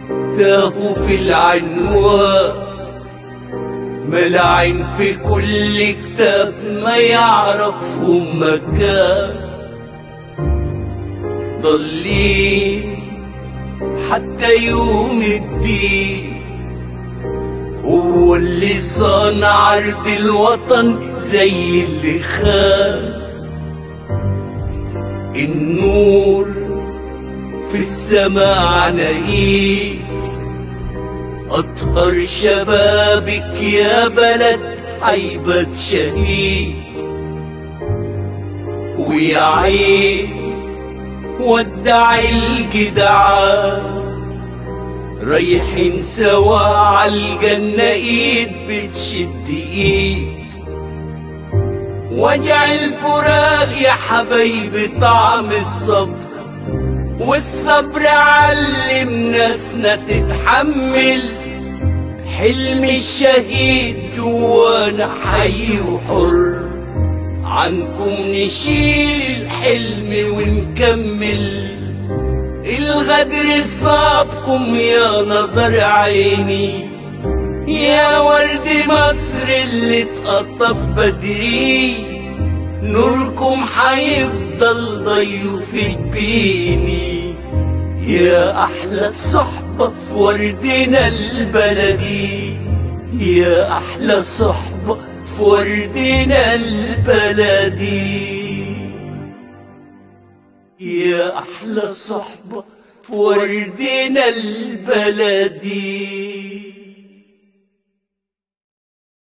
تاهوا في العنوان ملاعين في كل كتاب ما يعرفهم مكان ضالين حتى يوم الدين هو اللي صانع عرض الوطن زي اللي خان النور في السماء نقيب أطهر شبابك يا بلد عيبة شهيد ويا عين ودع الجدعان رايحين سوا عالجنة ايد بتشد ايد وجع الفراق يا حبايبي طعم الصبر والصبر علم ناسنا تتحمل حلم الشهيد جوانا حي وحر عنكم نشيل الحلم ونكمل الغدر صابكم يا نظر عيني يا ورد مصر اللي اتقطف بدري نوركم حيفضل ضيوف بيني يا أحلى صحبة في وردنا البلدي يا أحلى صحبة في وردنا البلدي يا أحلى صحبة في وردنا البلدي